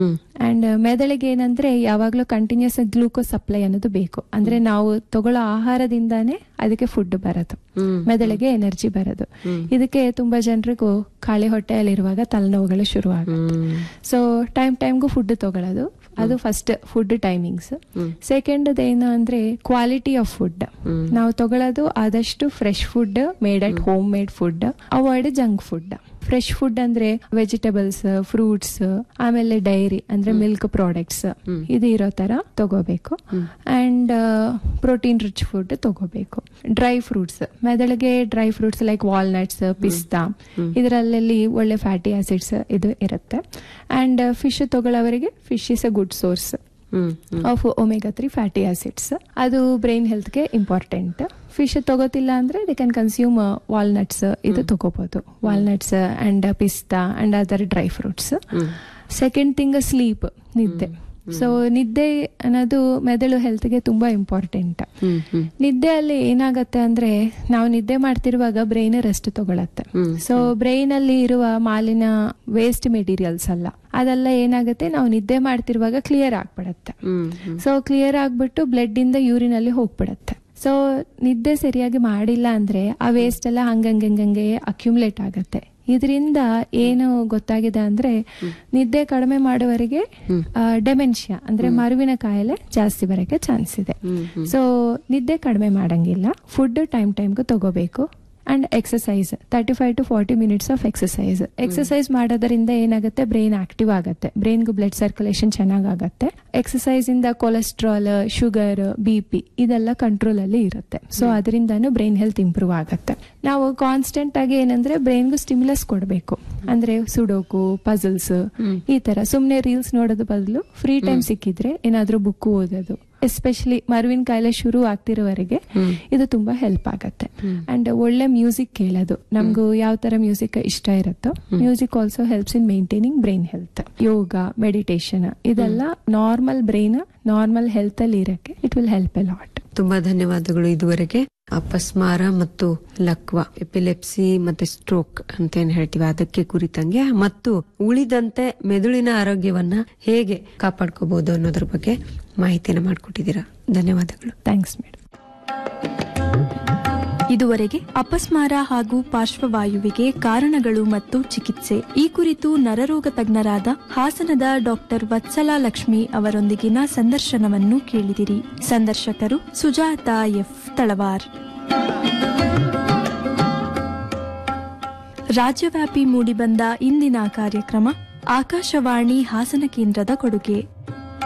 ಹ್ಮ್. And ಮೆದುಳಿಗೆ ಏನಂದ್ರೆ ಯಾವಾಗ್ಲೂ ಕಂಟಿನ್ಯೂಸ್ ಗ್ಲೂಕೋಸ್ ಸಪ್ಲೈ ಅನ್ನೋದು ಬೇಕು ಅಂದ್ರೆ ನಾವು ತಗೊಳ್ಳೋ ಆಹಾರದಿಂದಾನೇ ಅದಕ್ಕೆ ಫುಡ್ ಬರೋದು ಹ್ಮ್. ಮೆದುಳಿಗೆ ಎನರ್ಜಿ ಬರೋದು ಹ್ಮ್. ಇದಕ್ಕೆ ತುಂಬಾ ಜನರಿಗೂ ಖಾಲಿ ಹೊಟ್ಟೆಯಲ್ಲಿರುವಾಗ ತಲೆನೋವುಗಳು ಶುರುವಾಗುತ್ತೆ ಹ್ಮ್. ಸೊ ಟೈಮ್ ಟೈಮ್ಗೂ ಫುಡ್ ತಗೊಳ್ಳೋದು ಅದು ಫಸ್ಟ್ ಫುಡ್ ಟೈಮಿಂಗ್ಸ್ ಹ್ಮ್. ಸೆಕೆಂಡ್ ಏನು ಅಂದ್ರೆ ಕ್ವಾಲಿಟಿ ಆಫ್ ಫುಡ್ ಹ್ಮ್. ನಾವು ತಗೊಳ್ಳೋದು ಆದಷ್ಟು fresh food made at home made food avoid junk food fresh food ಅಂದ್ರೆ ವೆಜಿಟೇಬಲ್ಸ್ ಫ್ರೂಟ್ಸ್ ಆಮೇಲೆ ಡೈರಿ ಅಂದ್ರೆ ಮಿಲ್ಕ್ ಪ್ರಾಡಕ್ಟ್ಸ್ ಹ್ಮ್. ಇದು ಇರೋ ತರ ತಗೋಬೇಕು ಹ್ಮ್. ಅಂಡ್ ಪ್ರೋಟೀನ್ ರಿಚ್ ಫುಡ್ ತಗೋಬೇಕು ಡ್ರೈ ಫ್ರೂಟ್ಸ್ ಮೆದುಳಿಗೆ dry fruits like walnuts pista ಹ್ಮ್. ಇದರಲ್ಲಿ ಒಳ್ಳೆ ಫ್ಯಾಟಿ ಆಸಿಡ್ಸ್ ಇದು ಇರುತ್ತೆ ಅಂಡ್ ಫಿಶ್ ತಗೊಳ್ಳೋವರಿಗೆ fish is a good source ಹ್ಮ್. ಹ್ಮ್. Of omega three fatty acids ಅದು ಬ್ರೈನ್ ಹೆಲ್ತ್ಗೆ ಇಂಪಾರ್ಟೆಂಟ್ ಫಿಶ್ ತಗೋತಿಲ್ಲ ಅಂದ್ರೆ ದೇ ಕ್ಯಾನ್ ಕನ್ಸ್ಯೂಮ್ ವಾಲ್ನಟ್ಸ್ ಇದು ತಗೋಬಹುದು walnuts and pista and other dry fruits ಹ್ಮ್. ಸೆಕೆಂಡ್ ಥಿಂಗ್ ಸ್ಲೀಪ್ ನಿದ್ದೆ ಸೊ ನಿದ್ದೆ ಅನ್ನೋದು ಮೆದುಳು ಹೆಲ್ತ್ಗೆ ತುಂಬಾ ಇಂಪಾರ್ಟೆಂಟ್ ಹ್ಮ್. ಹ್ಮ್. ನಿದ್ದೆಯಲ್ಲಿ ಏನಾಗತ್ತೆ ಅಂದ್ರೆ ನಾವು ನಿದ್ದೆ ಮಾಡ್ತಿರುವಾಗ ಬ್ರೈನ್ ರೆಸ್ಟ್ ತಗೊಳತ್ತೆ ಹ್ಮ್. ಸೊ ಬ್ರೈನ್ ಅಲ್ಲಿ ಇರುವ ಮಾಲಿನ ವೇಸ್ಟ್ ಮೆಟೀರಿಯಲ್ಸ್ ಅಲ್ಲ ಅದೆಲ್ಲ ಏನಾಗುತ್ತೆ ನಾವು ನಿದ್ದೆ ಮಾಡ್ತಿರುವಾಗ ಕ್ಲಿಯರ್ ಆಗ್ಬಿಡತ್ತೆ ಹ್ಮ್. ಹ್ಮ್. ಸೊ ಕ್ಲಿಯರ್ ಆಗ್ಬಿಟ್ಟು ಬ್ಲಡ್ ಇಂದ ಯೂರಿನ್ ಅಲ್ಲಿ ಹೋಗ್ಬಿಡತ್ತೆ ಸೊ ನಿದ್ದೆ ಸರಿಯಾಗಿ ಮಾಡಿಲ್ಲ ಅಂದ್ರೆ ಆ ವೇಸ್ಟ್ ಎಲ್ಲ ಹಂಗಂಗಂಗೆ ಅಕ್ಯುಮುಲೇಟ್ ಆಗತ್ತೆ ಇದರಿಂದ ಏನು ಗೊತ್ತಾಗಿದೆ ಅಂದ್ರೆ ನಿದ್ದೆ ಕಡಿಮೆ ಮಾಡುವವರಿಗೆ ಹ್ಮ್. ಡೆಮೆನ್ಷಿಯಾ ಅಂದ್ರೆ ಮರುವಿನ ಕಾಯಿಲೆ ಜಾಸ್ತಿ ಬರಕ್ಕೆ ಚಾನ್ಸ್ ಇದೆ ಹ್ಮ್. ಹ್ಮ್. ಸೊ ನಿದ್ದೆ ಕಡಿಮೆ ಮಾಡಂಗಿಲ್ಲ ಫುಡ್ ಟೈಮ್ ಟೈಮ್ಗೂ ತಗೋಬೇಕು and exercise thirty five to forty minutes of exercise exercise ಮಾಡೋದ್ರಿಂದ ಏನಾಗುತ್ತೆ ಬ್ರೈನ್ ಆಕ್ಟಿವ್ ಆಗುತ್ತೆ ಬ್ರೈನ್ಗೂ ಬ್ಲಡ್ ಸರ್ಕ್ಯುಲೇಷನ್ ಚೆನ್ನಾಗಾಗತ್ತೆ ಎಕ್ಸಸೈಸ್ ಇಂದ ಕೊಲೆಸ್ಟ್ರಾಲ್ ಶುಗರ್ ಬಿ ಪಿ ಇದೆಲ್ಲ ಕಂಟ್ರೋಲ್ ಅಲ್ಲಿ ಇರುತ್ತೆ ಸೊ ಅದರಿಂದಾನು ಬ್ರೈನ್ ಹೆಲ್ತ್ ಇಂಪ್ರೂವ್ ಆಗುತ್ತೆ ನಾವು ಕಾನ್ಸ್ಟೆಂಟ್ ಆಗಿ ಏನಂದ್ರೆ ಬ್ರೈನ್ಗೂ ಸ್ಟಿಮ್ಯುಲಸ್ ಕೊಡಬೇಕು ಅಂದ್ರೆ ಸುಡೋಕು ಪಜಲ್ಸ್ ಹ್ಮ್. ಈ ತರ ಸುಮ್ನೆ ರೀಲ್ಸ್ ನೋಡೋದು ಬದಲು ಫ್ರೀ ಟೈಮ್ ಸಿಕ್ಕಿದ್ರೆ ಏನಾದ್ರೂ ಬುಕ್ ಓದೋದು ಎಸ್ಪೆಷಲಿ ಮರುವಿನ ಕಾಯಿಲೆ ಶುರು ಆಗ್ತಿರೋವರೆಗೆ ಹ್ಮ್. ಇದು ತುಂಬಾ ಹೆಲ್ಪ್ ಆಗತ್ತೆ ಹ್ಮ್. ಅಂಡ್ ಒಳ್ಳೆ ಮ್ಯೂಸಿಕ್ ಕೇಳೋದು ನಮಗೂ ಯಾವ ತರ ಮ್ಯೂಸಿಕ್ ಇಷ್ಟ ಇರುತ್ತೋ music also helps in maintaining brain health yoga meditation ಇದೆಲ್ಲ ನಾರ್ಮಲ್ ಬ್ರೈನ್ ನಾರ್ಮಲ್ ಹೆಲ್ತ್ ಅಲ್ಲಿ ಇರಕ್ಕೆ it will help a lot ತುಂಬಾ ಧನ್ಯವಾದಗಳು ಇದುವರೆಗೆ ಅಪಸ್ಮಾರ ಮತ್ತು ಲಕ್ವ ಎಪಿಲೆಪ್ಸಿ ಮತ್ತೆ ಸ್ಟ್ರೋಕ್ ಅಂತ ಏನ್ ಹೇಳ್ತೀವಿ ಅದಕ್ಕೆ ಕುರಿತಂಗೆ ಮತ್ತು ಉಳಿದಂತೆ ಮೆದುಳಿನ ಆರೋಗ್ಯವನ್ನ ಹೇಗೆ ಕಾಪಾಡ್ಕೋಬಹುದು ಅನ್ನೋದ್ರ ಬಗ್ಗೆ ಮಾಹಿತಿಯನ್ನ ಮಾಡಿಕೊಟ್ಟಿದ್ದೀರಾ ಧನ್ಯವಾದಗಳು ಥ್ಯಾಂಕ್ಸ್ ಮೇಡಮ್ ಇದುವರೆಗೆ ಅಪಸ್ಮಾರ ಹಾಗೂ ಪಾರ್ಶ್ವವಾಯುವಿಗೆ ಕಾರಣಗಳು ಮತ್ತು ಚಿಕಿತ್ಸೆ ಈ ಕುರಿತು ನರರೋಗ ತಜ್ಞರಾದ ಹಾಸನದ ಡಾಕ್ಟರ್ ವತ್ಸಲಾ ಲಕ್ಷ್ಮಿ ಅವರೊಂದಿಗಿನ ಸಂದರ್ಶನವನ್ನು ಕೇಳಿದಿರಿ ಸಂದರ್ಶಕರು ಸುಜಾತ ಎಫ್ ತಳವಾರ್ ರಾಜ್ಯವ್ಯಾಪಿ ಮೂಡಿಬಂದ ಇಂದಿನ ಕಾರ್ಯಕ್ರಮ ಆಕಾಶವಾಣಿ ಹಾಸನ ಕೇಂದ್ರದ ಕೊಡುಗೆ